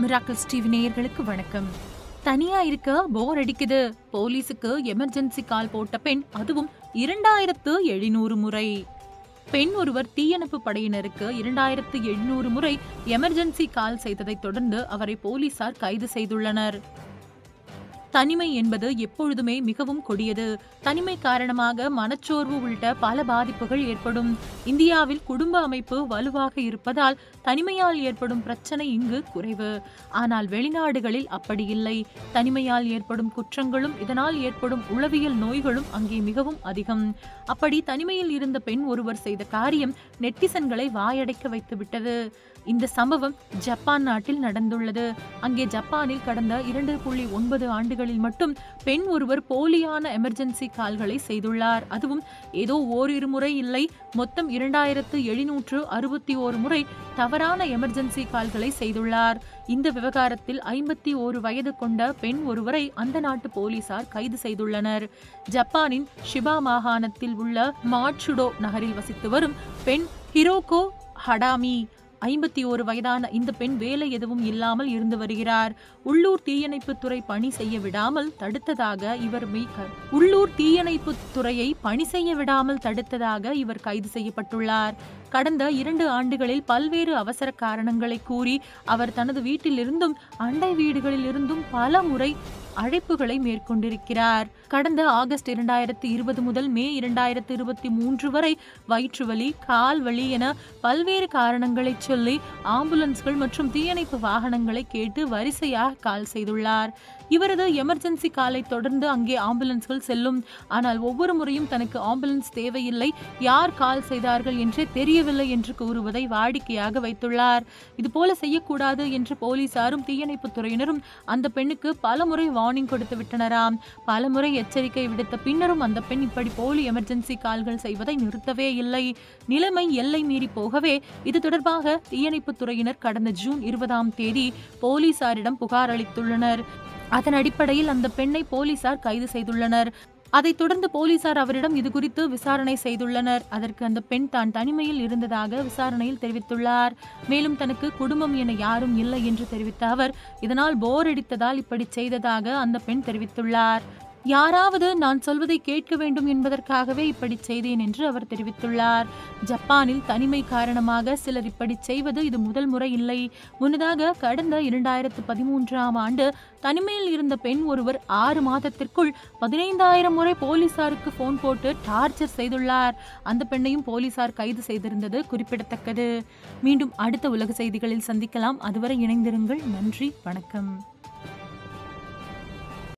miracles TV நேயர்களுக்கு வணக்கம் தனியா இருக்க போர் அடிக்குது போலீஸுக்கு எமர்ஜென்சி கால் போட்ட பெண் அதுவும் இரண்டாயிரத்து எழுநூறு முறை பெண் ஒருவர் தீயணைப்பு படையினருக்கு இரண்டாயிரத்து எழுநூறு முறை எமர்ஜென்சி கால் செய்ததைத் தொடர்ந்து அவரை போலீசார் கைது செய்துள்ளனர் தனிமை என்பது எப்பொழுதுமே மிகவும் கொடியது தனிமை காரணமாக மனச்சோர்வு உள்ளிட்ட பல பாதிப்புகள் ஏற்படும் இந்தியாவில் குடும்ப அமைப்பு வலுவாக இருப்பதால் தனிமையால் ஏற்படும் பிரச்சனை இங்கு குறைவு ஆனால் வெளிநாடுகளில் அப்படி இல்லை தனிமையால் ஏற்படும் குற்றங்களும் இதனால் ஏற்படும் உளவியல் நோய்களும் அங்கே மிகவும் அதிகம் அப்படி தனிமையில் இருந்த பெண் ஒருவர் செய்த காரியம் நெட்டிசன்களை வாயடைக்க வைத்துவிட்டது இந்த சம்பவம் ஜப்பான் நாட்டில் நடந்துள்ளது அங்கே ஜப்பானில் கடந்த இரண்டு புள்ளி ஒன்பது ஆண்டுகளில் மட்டும் பெண் ஒருவர் போலியான எமர்ஜென்சி கால்களை செய்துள்ளார் அதுவும் ஏதோ ஓரிரு முறை இல்லை மொத்தம் இரண்டாயிரத்து எழுநூற்று அறுபத்தி ஓரு முறை தவறான எமர்ஜென்சி கால்களை செய்துள்ளார் இந்த விவகாரத்தில் ஐம்பத்தி ஓரு வயது கொண்ட பெண் ஒருவரை அந்த நாட்டு போலீசார் கைது செய்துள்ளனர் ஜப்பானின் ஷிபா மாகாணத்தில் உள்ள மாட்சுடோ நகரில் வசித்து வரும் பெண் ஹிரோகோ ஹடாமி ஐம்பத்தி ஒரு வயதான இந்த பெண் வேலை எதுவும் இல்லாமல் இருந்து வருகிறார் உள்ளூர் தீயணைப்பு துறை பணி செய்ய விடாமல் தடுத்ததாக இவர் மீ- உள்ளூர் தீயணைப்பு துறையை பணி செய்ய விடாமல் தடுத்ததாக இவர் கைது செய்யப்பட்டுள்ளார் கடந்த இரண்டு ஆண்டுகளில் பல்வேறு அவசர காரணங்களை கூறி அவர் தனது வீட்டிலிருந்தும் அண்டை வீடுகளில் இருந்தும் பல முறை அழைப்புகளை மேற்கொண்டிருக்கிறார் கடந்த ஆகஸ்ட் இரண்டாயிரத்தி இருபது முதல் மே இரண்டாயிரத்தி இருபத்தி மூன்று வரை வயிற்றுவலி கால் வலி என பல்வேறு காரணங்களை சொல்லி ஆம்புலன்ஸ்கள் மற்றும் தீயணைப்பு வாகனங்களை கேட்டு வரிசையாக கால் செய்துள்ளார் இவரது எமர்ஜென்சி காலை தொடர்ந்து அங்கே ஆம்புலன்ஸ்கள் செல்லும் ஆனால் ஒவ்வொரு முறையும் தனக்கு ஆம்புலன்ஸ் தேவையில்லை யார் கால் செய்தார்கள் என்றே தெரியவில்லை என்று கூறுவதை வாடிக்கையாக வைத்துள்ளார் இதுபோல செய்யக்கூடாது என்று போலீசாரும் தீயணைப்பு துறையினரும் அந்த பெண்ணுக்கு பல முறை வார்னிங் கொடுத்து விட்டனராம் பல முறை எச்சரிக்கை விடுத்த பின்னரும் அந்த பெண் இப்படி போலி எமர்ஜென்சி கால்கள் செய்வதை நிறுத்தவே இல்லை நிலைமை எல்லை மீறி போகவே இது தொடர்பாக தீயணைப்பு துறையினர் கடந்த ஜூன் இருபதாம் தேதி போலீசாரிடம் புகார் அளித்துள்ளனர் அதன் அடிப்படையில் அந்த பெண்ணை போலீசார் கைது செய்துள்ளனர் அதைத் தொடர்ந்து போலீசார் அவரிடம் இது குறித்து விசாரணை செய்துள்ளனர் அதற்கு அந்த பெண் தான் தனிமையில் இருந்ததாக விசாரணையில் தெரிவித்துள்ளார் மேலும் தனக்கு குடும்பம் என யாரும் இல்லை என்று தெரிவித்த அவர் இதனால் போர் அடித்ததால் இப்படி செய்ததாக அந்த பெண் தெரிவித்துள்ளார் யாராவது நான் சொல்வதை கேட்க வேண்டும் என்பதற்காகவே இப்படி செய்தேன் என்று அவர் தெரிவித்துள்ளார் ஜப்பானில் தனிமை காரணமாக சிலர் இப்படி செய்வது இது முதல் முறை இல்லை முன்னதாக கடந்த இரண்டாயிரத்து பதிமூன்றாம் ஆண்டு தனிமையில் இருந்த பெண் ஒருவர் ஆறு மாதத்திற்குள் பதினைந்தாயிரம் முறை போலீசாருக்கு போன் போட்டு டார்ச்சர் செய்துள்ளார் அந்த பெண்ணையும் போலீசார் கைது செய்திருந்தது குறிப்பிடத்தக்கது மீண்டும் அடுத்த உலக செய்திகளில் சந்திக்கலாம் அதுவரை இணைந்திருங்கள் நன்றி வணக்கம்